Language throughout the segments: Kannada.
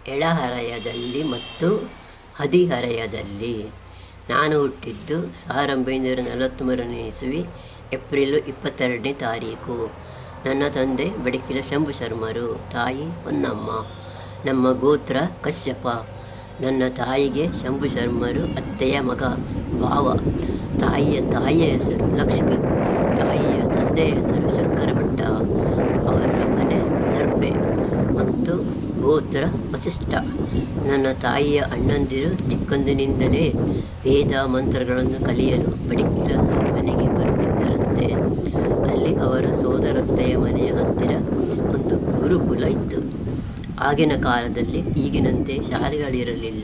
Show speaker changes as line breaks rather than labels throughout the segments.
ಎಳಹರೆಯದಲ್ಲಿ ಮತ್ತು ಹದಿಹರೆಯದಲ್ಲಿ ನಾನು ಹುಟ್ಟಿದ್ದು ಸಾವಿರದ ಒಂಬೈನೂರ ನಲವತ್ತ್ಮೂರನೇ ಇಸವಿ ಏಪ್ರಿಲ್ ಇಪ್ಪತ್ತೆರಡನೇ ತಾರೀಕು ನನ್ನ ತಂದೆ ಬಡಕಿಲ ಶಂಭು ಶರ್ಮರು ತಾಯಿ ಹೊನ್ನಮ್ಮ ನಮ್ಮ ಗೋತ್ರ ಕಶ್ಯಪ ನನ್ನ ತಾಯಿಗೆ ಶಂಭು ಶರ್ಮರು ಅತ್ತೆಯ ಮಗ ಭಾವ ತಾಯಿಯ ತಾಯಿಯ ಹೆಸರು ಲಕ್ಷ್ಮಿ ತಾಯಿಯ ತಂದೆಯ ಹೆಸರು ಶಂಕರ ಭಟ್ಟ ಅವರ ಮನೆ ದರ್ಬೆ ಮತ್ತು ಗೋತ್ರ ವಸಿಷ್ಠ ನನ್ನ ತಾಯಿಯ ಅಣ್ಣಂದಿರು ಚಿಕ್ಕಂದಿನಿಂದಲೇ ವೇದ ಮಂತ್ರಗಳನ್ನು ಕಲಿಯಲು ಬಡಿಕಿಲ ಮನೆಗೆ ಬರುತ್ತಿದ್ದರಂತೆ ಅಲ್ಲಿ ಅವರ ಸೋದರತ್ತೆಯ ಮನೆಯ ಹತ್ತಿರ ಒಂದು ಗುರುಕುಲ ಇತ್ತು ಆಗಿನ ಕಾಲದಲ್ಲಿ ಈಗಿನಂತೆ ಶಾಲೆಗಳಿರಲಿಲ್ಲ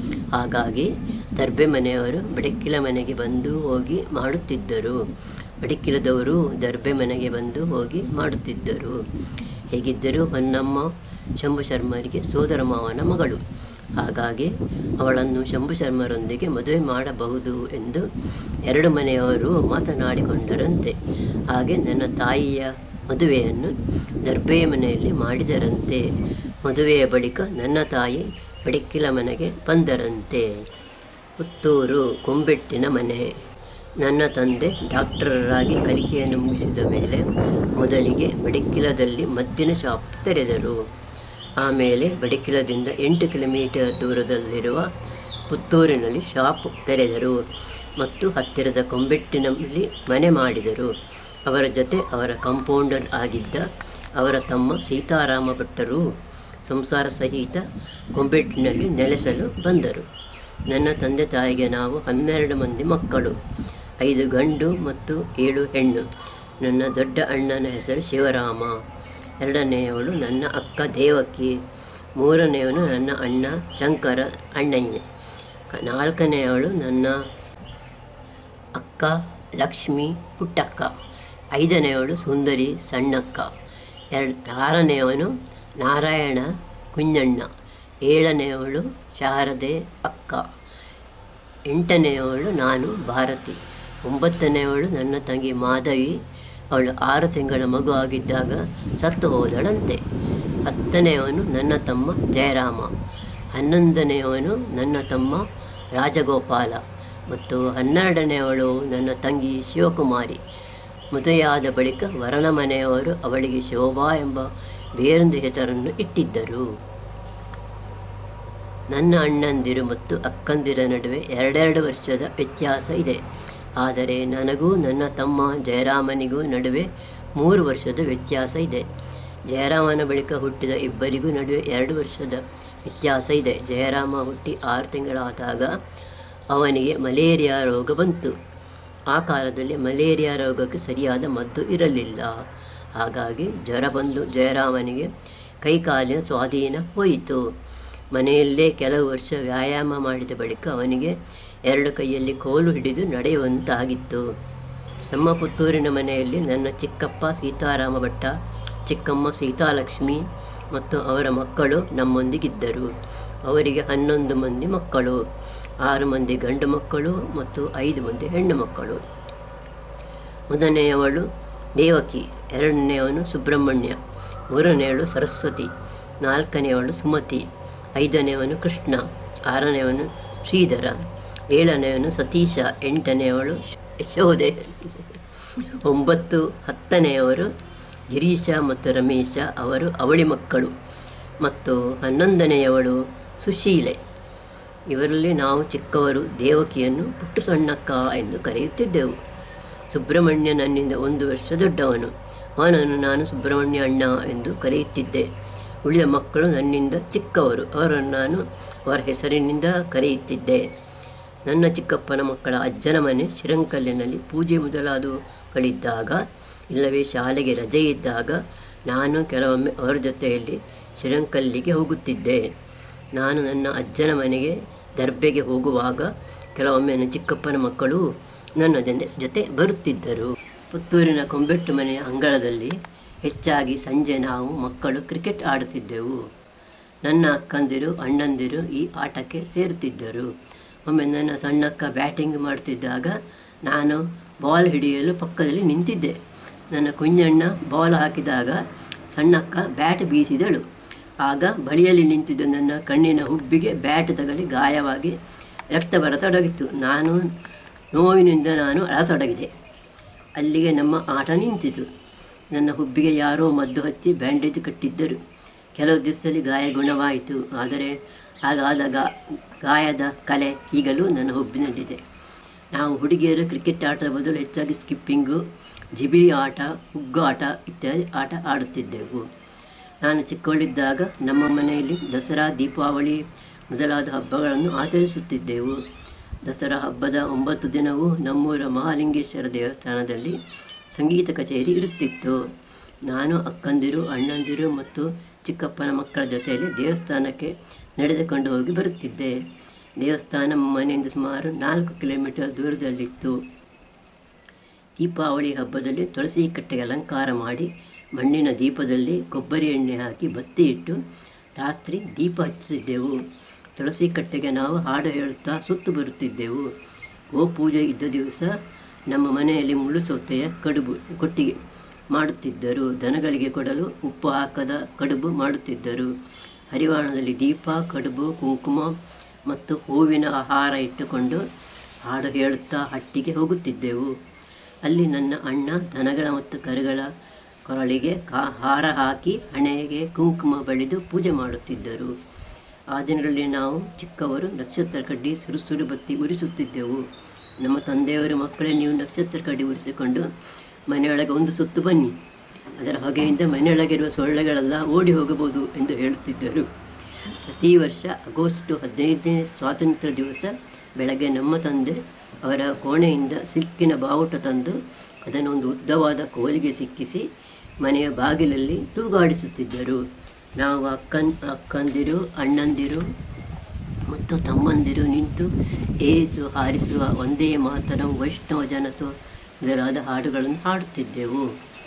ಹಾಗಾಗಿ ದರ್ಬೆ ಮನೆಯವರು ಬಡಕಿಲ ಮನೆಗೆ ಬಂದು ಹೋಗಿ ಮಾಡುತ್ತಿದ್ದರು ಬಡಕಿಲದವರು ದರ್ಬೆ ಮನೆಗೆ ಬಂದು ಹೋಗಿ ಮಾಡುತ್ತಿದ್ದರು ಹೇಗಿದ್ದರೂ ಹೊನ್ನಮ್ಮ ಶಂಭು ಶರ್ಮರಿಗೆ ಸೋದರ ಮಾವನ ಮಗಳು ಹಾಗಾಗಿ ಅವಳನ್ನು ಶಂಭು ಶರ್ಮರೊಂದಿಗೆ ಮದುವೆ ಮಾಡಬಹುದು ಎಂದು ಎರಡು ಮನೆಯವರು ಮಾತನಾಡಿಕೊಂಡರಂತೆ ಹಾಗೆ ನನ್ನ ತಾಯಿಯ ಮದುವೆಯನ್ನು ದರ್ಬೆಯ ಮನೆಯಲ್ಲಿ ಮಾಡಿದರಂತೆ ಮದುವೆಯ ಬಳಿಕ ನನ್ನ ತಾಯಿ ಬಡಕಿಲ ಮನೆಗೆ ಬಂದರಂತೆ ಪುತ್ತೂರು ಕೊಂಬೆಟ್ಟಿನ ಮನೆ ನನ್ನ ತಂದೆ ಡಾಕ್ಟರರಾಗಿ ಕಲಿಕೆಯನ್ನು ಮುಗಿಸಿದ ಮೇಲೆ ಮೊದಲಿಗೆ ಬಡಕಿಲದಲ್ಲಿ ಮದ್ದಿನ ಶಾಪ್ ತೆರೆದರು ಆಮೇಲೆ ಬಡಕಿಲದಿಂದ ಎಂಟು ಕಿಲೋಮೀಟರ್ ದೂರದಲ್ಲಿರುವ ಪುತ್ತೂರಿನಲ್ಲಿ ಶಾಪ್ ತೆರೆದರು ಮತ್ತು ಹತ್ತಿರದ ಕೊಂಬೆಟ್ಟಿನಲ್ಲಿ ಮನೆ ಮಾಡಿದರು ಅವರ ಜೊತೆ ಅವರ ಕಂಪೌಂಡರ್ ಆಗಿದ್ದ ಅವರ ತಮ್ಮ ಸೀತಾರಾಮ ಭಟ್ಟರು ಸಂಸಾರ ಸಹಿತ ಕೊಂಬೆಟ್ಟಿನಲ್ಲಿ ನೆಲೆಸಲು ಬಂದರು ನನ್ನ ತಂದೆ ತಾಯಿಗೆ ನಾವು ಹನ್ನೆರಡು ಮಂದಿ ಮಕ್ಕಳು ಐದು ಗಂಡು ಮತ್ತು ಏಳು ಹೆಣ್ಣು ನನ್ನ ದೊಡ್ಡ ಅಣ್ಣನ ಹೆಸರು ಶಿವರಾಮ ಎರಡನೆಯವಳು ನನ್ನ ಅಕ್ಕ ದೇವಕಿ ಮೂರನೆಯವನು ನನ್ನ ಅಣ್ಣ ಶಂಕರ ಅಣ್ಣಯ್ಯ ಕ- ನಾಲ್ಕನೆಯವಳು ನನ್ನ ಅಕ್ಕ ಲಕ್ಷ್ಮಿ ಪುಟ್ಟಕ್ಕ ಐದನೆಯವಳು ಸುಂದರಿ ಸಣ್ಣಕ್ಕ ಎರಡು ಆರನೆಯವನು ನಾರಾಯಣ ಕುಂಜಣ್ಣ ಏಳನೆಯವಳು ಶಾರದೆ ಅಕ್ಕ ಎಂಟನೆಯವಳು ನಾನು ಭಾರತಿ ಒಂಬತ್ತನೆಯವಳು ನನ್ನ ತಂಗಿ ಮಾಧವಿ ಅವಳು ಆರು ತಿಂಗಳ ಮಗು ಆಗಿದ್ದಾಗ ಸತ್ತು ಹೋದಳಂತೆ ಹತ್ತನೆಯವನು ನನ್ನ ತಮ್ಮ ಜಯರಾಮ ಹನ್ನೊಂದನೆಯವನು ನನ್ನ ತಮ್ಮ ರಾಜಗೋಪಾಲ ಮತ್ತು ಹನ್ನೆರಡನೆಯವಳು ನನ್ನ ತಂಗಿ ಶಿವಕುಮಾರಿ ಮದುವೆಯಾದ ಬಳಿಕ ವರನ ಮನೆಯವರು ಅವಳಿಗೆ ಶೋಭಾ ಎಂಬ ಬೇರೊಂದು ಹೆಸರನ್ನು ಇಟ್ಟಿದ್ದರು ನನ್ನ ಅಣ್ಣಂದಿರು ಮತ್ತು ಅಕ್ಕಂದಿರ ನಡುವೆ ಎರಡೆರಡು ವರ್ಷದ ವ್ಯತ್ಯಾಸ ಇದೆ ಆದರೆ ನನಗೂ ನನ್ನ ತಮ್ಮ ಜಯರಾಮನಿಗೂ ನಡುವೆ ಮೂರು ವರ್ಷದ ವ್ಯತ್ಯಾಸ ಇದೆ ಜಯರಾಮನ ಬಳಿಕ ಹುಟ್ಟಿದ ಇಬ್ಬರಿಗೂ ನಡುವೆ ಎರಡು ವರ್ಷದ ವ್ಯತ್ಯಾಸ ಇದೆ ಜಯರಾಮ ಹುಟ್ಟಿ ಆರು ತಿಂಗಳಾದಾಗ ಅವನಿಗೆ ಮಲೇರಿಯಾ ರೋಗ ಬಂತು ಆ ಕಾಲದಲ್ಲಿ ಮಲೇರಿಯಾ ರೋಗಕ್ಕೆ ಸರಿಯಾದ ಮದ್ದು ಇರಲಿಲ್ಲ ಹಾಗಾಗಿ ಜ್ವರ ಬಂದು ಜಯರಾಮನಿಗೆ ಕೈಕಾಲಿನ ಸ್ವಾಧೀನ ಹೋಯಿತು ಮನೆಯಲ್ಲೇ ಕೆಲವು ವರ್ಷ ವ್ಯಾಯಾಮ ಮಾಡಿದ ಬಳಿಕ ಅವನಿಗೆ ಎರಡು ಕೈಯಲ್ಲಿ ಕೋಲು ಹಿಡಿದು ನಡೆಯುವಂತಾಗಿತ್ತು ನಮ್ಮ ಪುತ್ತೂರಿನ ಮನೆಯಲ್ಲಿ ನನ್ನ ಚಿಕ್ಕಪ್ಪ ಸೀತಾರಾಮ ಭಟ್ಟ ಚಿಕ್ಕಮ್ಮ ಸೀತಾಲಕ್ಷ್ಮಿ ಮತ್ತು ಅವರ ಮಕ್ಕಳು ನಮ್ಮೊಂದಿಗಿದ್ದರು ಅವರಿಗೆ ಹನ್ನೊಂದು ಮಂದಿ ಮಕ್ಕಳು ಆರು ಮಂದಿ ಗಂಡು ಮಕ್ಕಳು ಮತ್ತು ಐದು ಮಂದಿ ಹೆಣ್ಣು ಮಕ್ಕಳು ಮೊದಲನೆಯವಳು ದೇವಕಿ ಎರಡನೆಯವನು ಸುಬ್ರಹ್ಮಣ್ಯ ಮೂರನೆಯವಳು ಸರಸ್ವತಿ ನಾಲ್ಕನೆಯವಳು ಸುಮತಿ ಐದನೆಯವನು ಕೃಷ್ಣ ಆರನೆಯವನು ಶ್ರೀಧರ ಏಳನೆಯವನು ಸತೀಶ ಎಂಟನೆಯವಳು ಯಶೋದೆ ಒಂಬತ್ತು ಹತ್ತನೆಯವರು ಗಿರೀಶ ಮತ್ತು ರಮೇಶ ಅವರು ಅವಳಿ ಮಕ್ಕಳು ಮತ್ತು ಹನ್ನೊಂದನೆಯವಳು ಸುಶೀಲೆ ಇವರಲ್ಲಿ ನಾವು ಚಿಕ್ಕವರು ದೇವಕಿಯನ್ನು ಪುಟ್ಟು ಸಣ್ಣಕ್ಕ ಎಂದು ಕರೆಯುತ್ತಿದ್ದೆವು ಸುಬ್ರಹ್ಮಣ್ಯ ನನ್ನಿಂದ ಒಂದು ವರ್ಷ ದೊಡ್ಡವನು ಅವನನ್ನು ನಾನು ಸುಬ್ರಹ್ಮಣ್ಯ ಅಣ್ಣ ಎಂದು ಕರೆಯುತ್ತಿದ್ದೆ ಉಳಿದ ಮಕ್ಕಳು ನನ್ನಿಂದ ಚಿಕ್ಕವರು ಅವರನ್ನು ನಾನು ಅವರ ಹೆಸರಿನಿಂದ ಕರೆಯುತ್ತಿದ್ದೆ ನನ್ನ ಚಿಕ್ಕಪ್ಪನ ಮಕ್ಕಳ ಅಜ್ಜನ ಮನೆ ಶಿರಂಕಲ್ಲಿನಲ್ಲಿ ಪೂಜೆ ಮೊದಲಾದವುಗಳಿದ್ದಾಗ ಇಲ್ಲವೇ ಶಾಲೆಗೆ ರಜೆ ಇದ್ದಾಗ ನಾನು ಕೆಲವೊಮ್ಮೆ ಅವರ ಜೊತೆಯಲ್ಲಿ ಶಿರಂಕಲ್ಲಿಗೆ ಹೋಗುತ್ತಿದ್ದೆ ನಾನು ನನ್ನ ಅಜ್ಜನ ಮನೆಗೆ ದರ್ಬೆಗೆ ಹೋಗುವಾಗ ಕೆಲವೊಮ್ಮೆ ನನ್ನ ಚಿಕ್ಕಪ್ಪನ ಮಕ್ಕಳು ನನ್ನ ಜನ ಜೊತೆ ಬರುತ್ತಿದ್ದರು ಪುತ್ತೂರಿನ ಕೊಂಬೆಟ್ಟು ಮನೆಯ ಅಂಗಳದಲ್ಲಿ ಹೆಚ್ಚಾಗಿ ಸಂಜೆ ನಾವು ಮಕ್ಕಳು ಕ್ರಿಕೆಟ್ ಆಡುತ್ತಿದ್ದೆವು ನನ್ನ ಅಕ್ಕಂದಿರು ಅಣ್ಣಂದಿರು ಈ ಆಟಕ್ಕೆ ಸೇರುತ್ತಿದ್ದರು ಒಮ್ಮೆ ನನ್ನ ಸಣ್ಣಕ್ಕ ಬ್ಯಾಟಿಂಗ್ ಮಾಡ್ತಿದ್ದಾಗ ನಾನು ಬಾಲ್ ಹಿಡಿಯಲು ಪಕ್ಕದಲ್ಲಿ ನಿಂತಿದ್ದೆ ನನ್ನ ಕುಂಜಣ್ಣ ಬಾಲ್ ಹಾಕಿದಾಗ ಸಣ್ಣಕ್ಕ ಬ್ಯಾಟ್ ಬೀಸಿದಳು ಆಗ ಬಳಿಯಲ್ಲಿ ನಿಂತಿದ್ದ ನನ್ನ ಕಣ್ಣಿನ ಹುಬ್ಬಿಗೆ ಬ್ಯಾಟ್ ತಗಲಿ ಗಾಯವಾಗಿ ರಕ್ತ ಬರತೊಡಗಿತ್ತು ನಾನು ನೋವಿನಿಂದ ನಾನು ಅಳತೊಡಗಿದೆ ಅಲ್ಲಿಗೆ ನಮ್ಮ ಆಟ ನಿಂತಿತು ನನ್ನ ಹುಬ್ಬಿಗೆ ಯಾರೋ ಮದ್ದು ಹಚ್ಚಿ ಬ್ಯಾಂಡೇಜ್ ಕಟ್ಟಿದ್ದರು ಕೆಲವು ದಿವಸದಲ್ಲಿ ಗಾಯ ಗುಣವಾಯಿತು ಆದರೆ ಹಾಗಾದ ಗಾ ಗಾಯದ ಕಲೆ ಈಗಲೂ ನನ್ನ ಹುಬ್ಬಿನಲ್ಲಿದೆ ನಾವು ಹುಡುಗಿಯರು ಕ್ರಿಕೆಟ್ ಆಟದ ಬದಲು ಹೆಚ್ಚಾಗಿ ಸ್ಕಿಪ್ಪಿಂಗು ಜಿಬಿಳಿ ಆಟ ಹುಗ್ಗಾಟ ಇತ್ಯಾದಿ ಆಟ ಆಡುತ್ತಿದ್ದೆವು ನಾನು ಚಿಕ್ಕವಳಿದ್ದಾಗ ನಮ್ಮ ಮನೆಯಲ್ಲಿ ದಸರಾ ದೀಪಾವಳಿ ಮೊದಲಾದ ಹಬ್ಬಗಳನ್ನು ಆಚರಿಸುತ್ತಿದ್ದೆವು ದಸರಾ ಹಬ್ಬದ ಒಂಬತ್ತು ದಿನವೂ ನಮ್ಮೂರ ಮಹಾಲಿಂಗೇಶ್ವರ ದೇವಸ್ಥಾನದಲ್ಲಿ ಸಂಗೀತ ಕಚೇರಿ ಇರುತ್ತಿತ್ತು ನಾನು ಅಕ್ಕಂದಿರು ಅಣ್ಣಂದಿರು ಮತ್ತು ಚಿಕ್ಕಪ್ಪನ ಮಕ್ಕಳ ಜೊತೆಯಲ್ಲಿ ದೇವಸ್ಥಾನಕ್ಕೆ ನಡೆದುಕೊಂಡು ಹೋಗಿ ಬರುತ್ತಿದ್ದೆ ದೇವಸ್ಥಾನ ಮನೆಯಿಂದ ಸುಮಾರು ನಾಲ್ಕು ಕಿಲೋಮೀಟರ್ ದೂರದಲ್ಲಿತ್ತು ದೀಪಾವಳಿ ಹಬ್ಬದಲ್ಲಿ ತುಳಸಿ ಕಟ್ಟೆಗೆ ಅಲಂಕಾರ ಮಾಡಿ ಮಣ್ಣಿನ ದೀಪದಲ್ಲಿ ಕೊಬ್ಬರಿ ಎಣ್ಣೆ ಹಾಕಿ ಬತ್ತಿ ಇಟ್ಟು ರಾತ್ರಿ ದೀಪ ಹಚ್ಚುತ್ತಿದ್ದೆವು ತುಳಸಿ ಕಟ್ಟೆಗೆ ನಾವು ಹಾಡು ಹೇಳುತ್ತಾ ಸುತ್ತು ಬರುತ್ತಿದ್ದೆವು ಗೋಪೂಜೆ ಇದ್ದ ದಿವಸ ನಮ್ಮ ಮನೆಯಲ್ಲಿ ಮುಳ್ಳುಸೌತೆಯ ಕಡುಬು ಕೊಟ್ಟಿಗೆ ಮಾಡುತ್ತಿದ್ದರು ದನಗಳಿಗೆ ಕೊಡಲು ಉಪ್ಪು ಹಾಕದ ಕಡುಬು ಮಾಡುತ್ತಿದ್ದರು ಹರಿವಾಣದಲ್ಲಿ ದೀಪ ಕಡುಬು ಕುಂಕುಮ ಮತ್ತು ಹೂವಿನ ಆಹಾರ ಇಟ್ಟುಕೊಂಡು ಹಾಡು ಹೇಳುತ್ತಾ ಹಟ್ಟಿಗೆ ಹೋಗುತ್ತಿದ್ದೆವು ಅಲ್ಲಿ ನನ್ನ ಅಣ್ಣ ದನಗಳ ಮತ್ತು ಕರುಗಳ ಕೊರಳಿಗೆ ಕಾ ಹಾರ ಹಾಕಿ ಹಣೆಗೆ ಕುಂಕುಮ ಬಳಿದು ಪೂಜೆ ಮಾಡುತ್ತಿದ್ದರು ಆ ದಿನಗಳಲ್ಲಿ ನಾವು ಚಿಕ್ಕವರು ನಕ್ಷತ್ರ ಕಡ್ಡಿ ಸುರುಸುರು ಬತ್ತಿ ಉರಿಸುತ್ತಿದ್ದೆವು ನಮ್ಮ ತಂದೆಯವರು ಮಕ್ಕಳೇ ನೀವು ನಕ್ಷತ್ರ ಕಡ್ಡಿ ಉರಿಸಿಕೊಂಡು ಮನೆಯೊಳಗೆ ಒಂದು ಸುತ್ತು ಬನ್ನಿ ಅದರ ಹೊಗೆಯಿಂದ ಮನೆಯೊಳಗಿರುವ ಸೊಳ್ಳೆಗಳೆಲ್ಲ ಓಡಿ ಹೋಗಬಹುದು ಎಂದು ಹೇಳುತ್ತಿದ್ದರು ಪ್ರತಿ ವರ್ಷ ಆಗಸ್ಟ್ ಹದಿನೈದನೇ ಸ್ವಾತಂತ್ರ್ಯ ದಿವಸ ಬೆಳಗ್ಗೆ ನಮ್ಮ ತಂದೆ ಅವರ ಕೋಣೆಯಿಂದ ಸಿಕ್ಕಿನ ಬಾವುಟ ತಂದು ಅದನ್ನು ಒಂದು ಉದ್ದವಾದ ಕೋಲಿಗೆ ಸಿಕ್ಕಿಸಿ ಮನೆಯ ಬಾಗಿಲಲ್ಲಿ ತೂಗಾಡಿಸುತ್ತಿದ್ದರು ನಾವು ಅಕ್ಕನ್ ಅಕ್ಕಂದಿರು ಅಣ್ಣಂದಿರು ಮತ್ತು ತಮ್ಮಂದಿರು ನಿಂತು ಏಸು ಹಾರಿಸುವ ಒಂದೇ ಮಾತರಂ ವೈಷ್ಣವ ಜನತೋ ಮೊದಲಾದ ಹಾಡುಗಳನ್ನು ಹಾಡುತ್ತಿದ್ದೆವು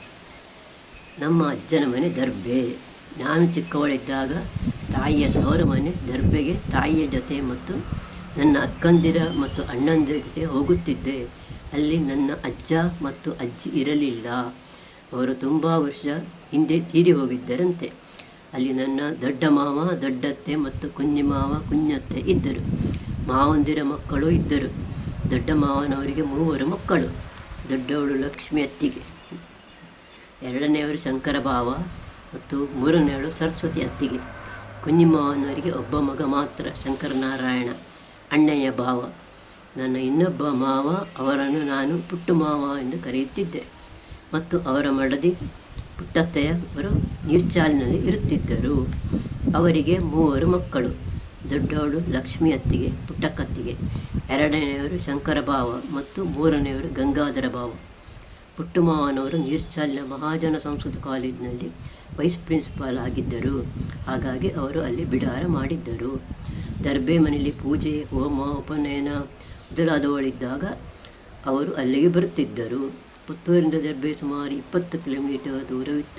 ನಮ್ಮ ಅಜ್ಜನ ಮನೆ ದರ್ಬೆ ನಾನು ಚಿಕ್ಕವಳಿದ್ದಾಗ ತಾಯಿಯ ತವರ ಮನೆ ದರ್ಬೆಗೆ ತಾಯಿಯ ಜೊತೆ ಮತ್ತು ನನ್ನ ಅಕ್ಕಂದಿರ ಮತ್ತು ಅಣ್ಣಂದಿರ ಜೊತೆ ಹೋಗುತ್ತಿದ್ದೆ ಅಲ್ಲಿ ನನ್ನ ಅಜ್ಜ ಮತ್ತು ಅಜ್ಜಿ ಇರಲಿಲ್ಲ ಅವರು ತುಂಬ ವರ್ಷ ಹಿಂದೆ ತೀರಿ ಹೋಗಿದ್ದರಂತೆ ಅಲ್ಲಿ ನನ್ನ ದೊಡ್ಡ ಮಾವ ದೊಡ್ಡತ್ತೆ ಮತ್ತು ಕುഞ്ഞി ಮಾವ ಕುഞ്ഞತ್ತೆ ಇದ್ದರು ಮಾವಂದಿರ ಮಕ್ಕಳು ಇದ್ದರು ದೊಡ್ಡ ಮಾವನವರಿಗೆ ಮೂವರು ಮಕ್ಕಳು ದೊಡ್ಡವಳು ಲಕ್ಷ್ಮಿ ಅತ್ತಿಗೆ ಎರಡನೆಯವರು ಶಂಕರ ಭಾವ ಮತ್ತು ಮೂರನೆಯವಳು ಸರಸ್ವತಿ ಅತ್ತಿಗೆ ಕುഞ്ഞി ಮಾವನವರಿಗೆ ಒಬ್ಬ ಮಗ ಮಾತ್ರ ಶಂಕರನಾರಾಯಣ ಅಣ್ಣಯ್ಯ ಭಾವ ನನ್ನ ಇನ್ನೊಬ್ಬ ಮಾವ ಅವರನ್ನು ನಾನು ಪುಟ್ಟು ಮಾವ ಎಂದು ಕರೆಯುತ್ತಿದ್ದೆ ಮತ್ತು ಅವರ ಮಡದಿ ಪುಟ್ಟತ್ತೆಯವರು ನೀರ್ಚಾಲಿನಲ್ಲಿ ಇರುತ್ತಿದ್ದರು ಅವರಿಗೆ ಮೂವರು ಮಕ್ಕಳು ದೊಡ್ಡವಳು ಲಕ್ಷ್ಮಿ ಅತ್ತಿಗೆ ಪುಟ್ಟಕ್ಕತ್ತಿಗೆ ಎರಡನೆಯವರು ಶಂಕರ ಭಾವ ಮತ್ತು ಮೂರನೆಯವರು ಗಂಗಾಧರ ಭಾವ ಪುಟ್ಟುಮಾವನವರು ನೀರ್ಚಾಲಿನ ಮಹಾಜನ ಸಂಸ್ಕೃತ ಕಾಲೇಜಿನಲ್ಲಿ ವೈಸ್ ಪ್ರಿನ್ಸಿಪಾಲ್ ಆಗಿದ್ದರು ಹಾಗಾಗಿ ಅವರು ಅಲ್ಲಿ ಬಿಡಾರ ಮಾಡಿದ್ದರು ದರ್ಬೆ ಮನೆಯಲ್ಲಿ ಪೂಜೆ ಹೋಮ ಉಪನಯನ ಮೊದಲಾದವಳಿದ್ದಾಗ ಅವರು ಅಲ್ಲಿಗೆ ಬರುತ್ತಿದ್ದರು ಪುತ್ತೂರಿಂದ ದರ್ಬೆ ಸುಮಾರು ಇಪ್ಪತ್ತು ಕಿಲೋಮೀಟರ್ ದೂರವಿತ್ತು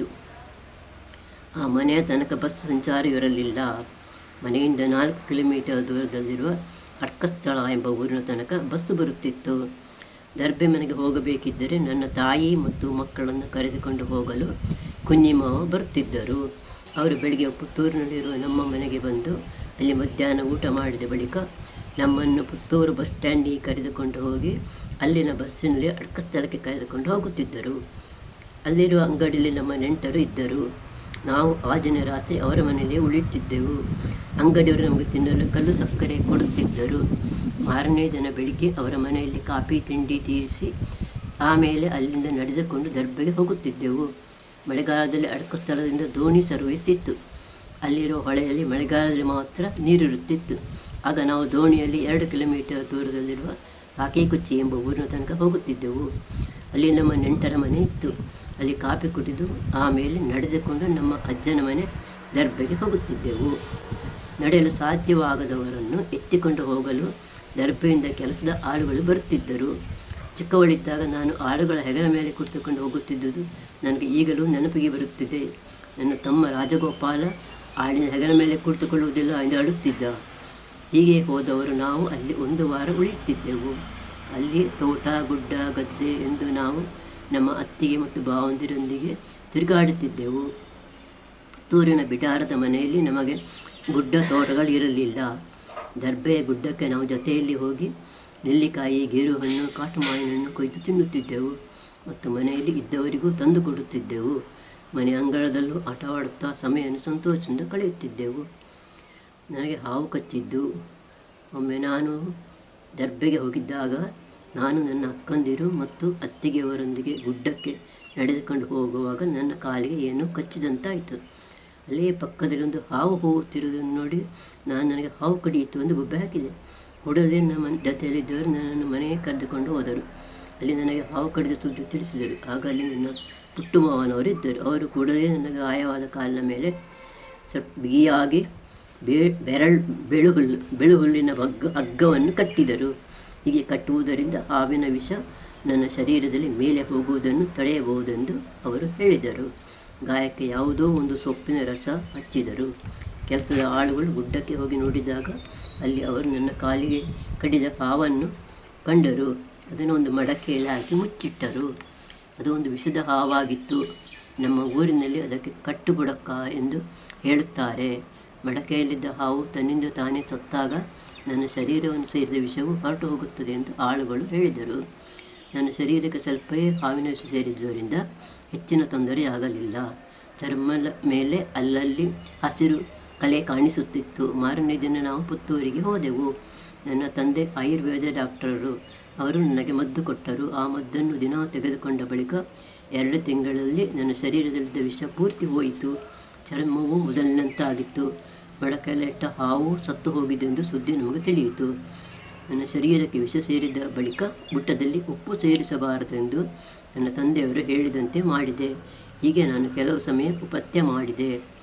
ಆ ಮನೆಯ ತನಕ ಬಸ್ ಸಂಚಾರ ಇರಲಿಲ್ಲ ಮನೆಯಿಂದ ನಾಲ್ಕು ಕಿಲೋಮೀಟರ್ ದೂರದಲ್ಲಿರುವ ಅರ್ಕಸ್ಥಳ ಎಂಬ ಊರಿನ ತನಕ ಬಸ್ಸು ಬರುತ್ತಿತ್ತು ದರ್ಬೆ ಮನೆಗೆ ಹೋಗಬೇಕಿದ್ದರೆ ನನ್ನ ತಾಯಿ ಮತ್ತು ಮಕ್ಕಳನ್ನು ಕರೆದುಕೊಂಡು ಹೋಗಲು ಕುഞ്ഞി ಮಾವ ಬರುತ್ತಿದ್ದರು ಅವರು ಬೆಳಿಗ್ಗೆ ಪುತ್ತೂರಿನಲ್ಲಿರುವ ನಮ್ಮ ಮನೆಗೆ ಬಂದು ಅಲ್ಲಿ ಮಧ್ಯಾಹ್ನ ಊಟ ಮಾಡಿದ ಬಳಿಕ ನಮ್ಮನ್ನು ಪುತ್ತೂರು ಬಸ್ ಸ್ಟ್ಯಾಂಡಿಗೆ ಕರೆದುಕೊಂಡು ಹೋಗಿ ಅಲ್ಲಿನ ಬಸ್ಸಿನಲ್ಲಿ ಅಡ್ಕಸ್ಥಳಕ್ಕೆ ಕರೆದುಕೊಂಡು ಹೋಗುತ್ತಿದ್ದರು ಅಲ್ಲಿರುವ ಅಂಗಡಿಯಲ್ಲಿ ನಮ್ಮ ನೆಂಟರು ಇದ್ದರು ನಾವು ಆ ದಿನ ರಾತ್ರಿ ಅವರ ಮನೆಯಲ್ಲೇ ಉಳಿಯುತ್ತಿದ್ದೆವು ಅಂಗಡಿಯವರು ನಮಗೆ ತಿನ್ನಲು ಕಲ್ಲು ಸಕ್ಕರೆ ಕೊಡುತ್ತಿದ್ದರು ಮಾರನೇ ದಿನ ಬೆಳಿಗ್ಗೆ ಅವರ ಮನೆಯಲ್ಲಿ ಕಾಫಿ ತಿಂಡಿ ತೀರಿಸಿ ಆಮೇಲೆ ಅಲ್ಲಿಂದ ನಡೆದುಕೊಂಡು ದರ್ಬೆಗೆ ಹೋಗುತ್ತಿದ್ದೆವು ಮಳೆಗಾಲದಲ್ಲಿ ಅಡಕ ಸ್ಥಳದಿಂದ ದೋಣಿ ಸರ್ವಿಸ್ ಇತ್ತು ಅಲ್ಲಿರೋ ಹೊಳೆಯಲ್ಲಿ ಮಳೆಗಾಲದಲ್ಲಿ ಮಾತ್ರ ನೀರಿರುತ್ತಿತ್ತು ಆಗ ನಾವು ದೋಣಿಯಲ್ಲಿ ಎರಡು ಕಿಲೋಮೀಟರ್ ದೂರದಲ್ಲಿರುವ ಕಾಕೇಕುಚ್ಚಿ ಎಂಬ ಊರಿನ ತನಕ ಹೋಗುತ್ತಿದ್ದೆವು ಅಲ್ಲಿ ನಮ್ಮ ನೆಂಟರ ಮನೆ ಇತ್ತು ಅಲ್ಲಿ ಕಾಫಿ ಕುಡಿದು ಆಮೇಲೆ ನಡೆದುಕೊಂಡು ನಮ್ಮ ಅಜ್ಜನ ಮನೆ ದರ್ಬೆಗೆ ಹೋಗುತ್ತಿದ್ದೆವು ನಡೆಯಲು ಸಾಧ್ಯವಾಗದವರನ್ನು ಎತ್ತಿಕೊಂಡು ಹೋಗಲು ದರ್ಬೆಯಿಂದ ಕೆಲಸದ ಆಳುಗಳು ಬರುತ್ತಿದ್ದರು ಚಿಕ್ಕವಳಿದ್ದಾಗ ನಾನು ಆಳುಗಳ ಹೆಗಲ ಮೇಲೆ ಕುಳಿತುಕೊಂಡು ಹೋಗುತ್ತಿದ್ದುದು ನನಗೆ ಈಗಲೂ ನೆನಪಿಗೆ ಬರುತ್ತಿದೆ ನನ್ನ ತಮ್ಮ ರಾಜಗೋಪಾಲ ಆಳಿನ ಹೆಗಲ ಮೇಲೆ ಕುಳಿತುಕೊಳ್ಳುವುದಿಲ್ಲ ಎಂದು ಅಳುತ್ತಿದ್ದ ಹೀಗೆ ಹೋದವರು ನಾವು ಅಲ್ಲಿ ಒಂದು ವಾರ ಉಳಿಯುತ್ತಿದ್ದೆವು ಅಲ್ಲಿ ತೋಟ ಗುಡ್ಡ ಗದ್ದೆ ಎಂದು ನಾವು ನಮ್ಮ ಅತ್ತಿಗೆ ಮತ್ತು ಭಾವಂದಿರೊಂದಿಗೆ ತಿರುಗಾಡುತ್ತಿದ್ದೆವು ಪುತ್ತೂರಿನ ಬಿಡಾರದ ಮನೆಯಲ್ಲಿ ನಮಗೆ ಗುಡ್ಡ ತೋಟಗಳಿರಲಿಲ್ಲ ದರ್ಬೆಯ ಗುಡ್ಡಕ್ಕೆ ನಾವು ಜೊತೆಯಲ್ಲಿ ಹೋಗಿ ನೆಲ್ಲಿಕಾಯಿ ಗೇರು ಹಣ್ಣು ಕಾಟು ಮಾವಿನಣ್ಣು ಕೊಯ್ದು ತಿನ್ನುತ್ತಿದ್ದೆವು ಮತ್ತು ಮನೆಯಲ್ಲಿ ಇದ್ದವರಿಗೂ ತಂದು ಕೊಡುತ್ತಿದ್ದೆವು ಮನೆ ಅಂಗಳದಲ್ಲೂ ಆಟವಾಡುತ್ತಾ ಸಮಯವನ್ನು ಸಂತೋಷದಿಂದ ಕಳೆಯುತ್ತಿದ್ದೆವು ನನಗೆ ಹಾವು ಕಚ್ಚಿದ್ದು ಒಮ್ಮೆ ನಾನು ದರ್ಬೆಗೆ ಹೋಗಿದ್ದಾಗ ನಾನು ನನ್ನ ಅಕ್ಕಂದಿರು ಮತ್ತು ಅತ್ತಿಗೆಯವರೊಂದಿಗೆ ಗುಡ್ಡಕ್ಕೆ ನಡೆದುಕೊಂಡು ಹೋಗುವಾಗ ನನ್ನ ಕಾಲಿಗೆ ಏನೋ ಕಚ್ಚಿದಂತಾಯಿತು ಅಲ್ಲೇ ಪಕ್ಕದಲ್ಲಿ ಒಂದು ಹಾವು ಹೋಗುತ್ತಿರುವುದನ್ನು ನೋಡಿ ನಾನು ನನಗೆ ಹಾವು ಕಡಿಯಿತು ಎಂದು ಬೊಬ್ಬೆ ಹಾಕಿದೆ ಕೂಡಲೇ ನಮ್ಮ ಜೊತೆಯಲ್ಲಿದ್ದವರು ನನ್ನನ್ನು ಮನೆಗೆ ಕರೆದುಕೊಂಡು ಹೋದರು ಅಲ್ಲಿ ನನಗೆ ಹಾವು ಕಡಿದ ಸುದ್ದಿ ತಿಳಿಸಿದರು ಆಗ ಅಲ್ಲಿ ನನ್ನ ಪುಟ್ಟು ಮಾವನವರು ಇದ್ದರು ಅವರು ಕೂಡಲೇ ನನ್ನ ಗಾಯವಾದ ಕಾಲಿನ ಮೇಲೆ ಸ್ವಲ್ಪ ಬಿಗಿಯಾಗಿ ಬೇ ಬೆರಳು ಬೆಳುಹುಲ್ಲು ಬೆಳುಹುಲ್ಲಿನ ಬಗ್ಗ ಹಗ್ಗವನ್ನು ಕಟ್ಟಿದರು ಹೀಗೆ ಕಟ್ಟುವುದರಿಂದ ಹಾವಿನ ವಿಷ ನನ್ನ ಶರೀರದಲ್ಲಿ ಮೇಲೆ ಹೋಗುವುದನ್ನು ತಡೆಯಬಹುದೆಂದು ಅವರು ಹೇಳಿದರು ಗಾಯಕ್ಕೆ ಯಾವುದೋ ಒಂದು ಸೊಪ್ಪಿನ ರಸ ಹಚ್ಚಿದರು ಕೆಲಸದ ಆಳುಗಳು ಗುಡ್ಡಕ್ಕೆ ಹೋಗಿ ನೋಡಿದಾಗ ಅಲ್ಲಿ ಅವರು ನನ್ನ ಕಾಲಿಗೆ ಕಡಿದ ಹಾವನ್ನು ಕಂಡರು ಅದನ್ನು ಒಂದು ಮಡಕೆಯಲ್ಲಿ ಹಾಕಿ ಮುಚ್ಚಿಟ್ಟರು ಅದು ಒಂದು ವಿಷದ ಹಾವಾಗಿತ್ತು ನಮ್ಮ ಊರಿನಲ್ಲಿ ಅದಕ್ಕೆ ಕಟ್ಟುಬುಡಕ್ಕ ಎಂದು ಹೇಳುತ್ತಾರೆ ಮಡಕೆಯಲ್ಲಿದ್ದ ಹಾವು ತನ್ನಿಂದ ತಾನೇ ಸತ್ತಾಗ ನನ್ನ ಶರೀರವನ್ನು ಸೇರಿದ ವಿಷವು ಹೊರಟು ಹೋಗುತ್ತದೆ ಎಂದು ಆಳುಗಳು ಹೇಳಿದರು ನನ್ನ ಶರೀರಕ್ಕೆ ಸ್ವಲ್ಪವೇ ಹಾವಿನ ವಿಷ ಸೇರಿದ್ದರಿಂದ ಹೆಚ್ಚಿನ ತೊಂದರೆಯಾಗಲಿಲ್ಲ ಚರ್ಮದ ಮೇಲೆ ಅಲ್ಲಲ್ಲಿ ಹಸಿರು ಕಲೆ ಕಾಣಿಸುತ್ತಿತ್ತು ಮಾರನೇ ದಿನ ನಾವು ಪುತ್ತೂರಿಗೆ ಹೋದೆವು ನನ್ನ ತಂದೆ ಆಯುರ್ವೇದ ಡಾಕ್ಟರರು ಅವರು ನನಗೆ ಮದ್ದು ಕೊಟ್ಟರು ಆ ಮದ್ದನ್ನು ದಿನ ತೆಗೆದುಕೊಂಡ ಬಳಿಕ ಎರಡು ತಿಂಗಳಲ್ಲಿ ನನ್ನ ಶರೀರದಲ್ಲಿದ್ದ ವಿಷ ಪೂರ್ತಿ ಹೋಯಿತು ಚರ್ಮವು ಮೊದಲಿನಂತಾಗಿತ್ತು ಮಡಕೆಯಲ್ಲಿಟ್ಟ ಹಾವು ಸತ್ತು ಹೋಗಿದೆ ಎಂದು ಸುದ್ದಿ ನಮಗೆ ತಿಳಿಯಿತು ನನ್ನ ಶರೀರಕ್ಕೆ ವಿಷ ಸೇರಿದ ಬಳಿಕ ಊಟದಲ್ಲಿ ಉಪ್ಪು ಸೇರಿಸಬಾರದೆಂದು ನನ್ನ ತಂದೆಯವರು ಹೇಳಿದಂತೆ ಮಾಡಿದೆ ಹೀಗೆ ನಾನು ಕೆಲವು ಸಮಯ ಉಪತ್ಯ ಮಾಡಿದೆ